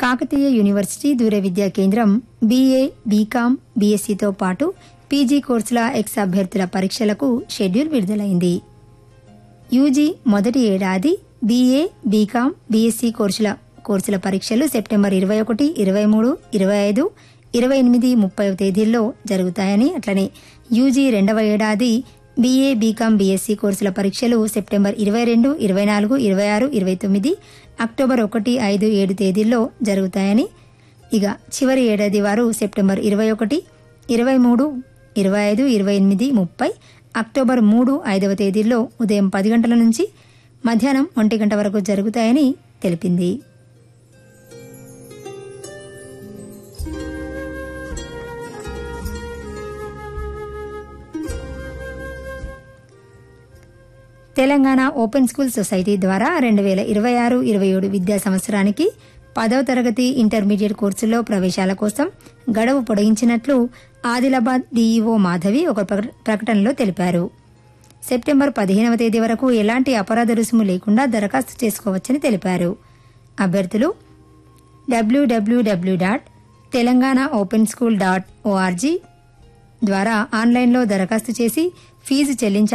Kakatiya university దూర విద్యా కేంద్రం బీఏ బీకాం బీఎస్సీతో పాటు పీజీ కోర్సుల ఎక్స్ అభ్యర్థుల పరీక్షలకు షెడ్యూల్ విడుదలైంది యూజీ మొదటి ఏడాది బీఏ బీకాం బీఎస్సీ కోర్సుల కోర్సుల పరీక్షలు సెప్టెంబర్ ఇరవై ఒకటి ఇరవై మూడు ఇరవై ఐదు ఇరవై ఎనిమిది ముప్పై తేదీల్లో జరుగుతాయని అట్లనే యూజీ రెండవ ఏడాది బీఏ బీకాం బీఎస్సీ కోర్సుల పరీక్షలు సెప్టెంబర్ ఇరవై రెండు ఇరవై నాలుగు ఇరవై ఆరు ఇరవై తొమ్మిది అక్టోబర్ ఒకటి ఐదు ఏడు తేదీల్లో జరుగుతాయని ఇక చివరి ఏడాది వారు సెప్టెంబర్ ఇరవై ఒకటి ఇరవై మూడు ఇరవై ఐదు ఇరవై ఎనిమిది ముప్పై అక్టోబర్ మూడు ఐదవ తేదీల్లో ఉదయం పది గంటల నుంచి మధ్యాహ్నం ఒంటి గంట వరకు జరుగుతాయని తెలిపింది తెలంగాణ ఓపెన్ స్కూల్ సొసైటీ ద్వారా రెండు వేల ఇరవై ఆరు ఇరవై ఏడు విద్యా సంవత్సరానికి పదవ తరగతి ఇంటర్మీడియట్ కోర్సుల్లో ప్రవేశాల కోసం గడువు పొడిగించినట్లు ఆదిలాబాద్ డీఈఓ మాధవి ఒక ప్రక- ప్రకటనలో తెలిపారు సెప్టెంబర్ పదిహేనవ తేదీ వరకు ఎలాంటి అపరాధ రుసుము లేకుండా దరఖాస్తు చేసుకోవచ్చని తెలిపారు అభ్యర్థులు WWW dot Telangana open school dot org ద్వారా ఆన్లైన్లో దరఖాస్తు చేసి ఫీజు చెల్లించాలి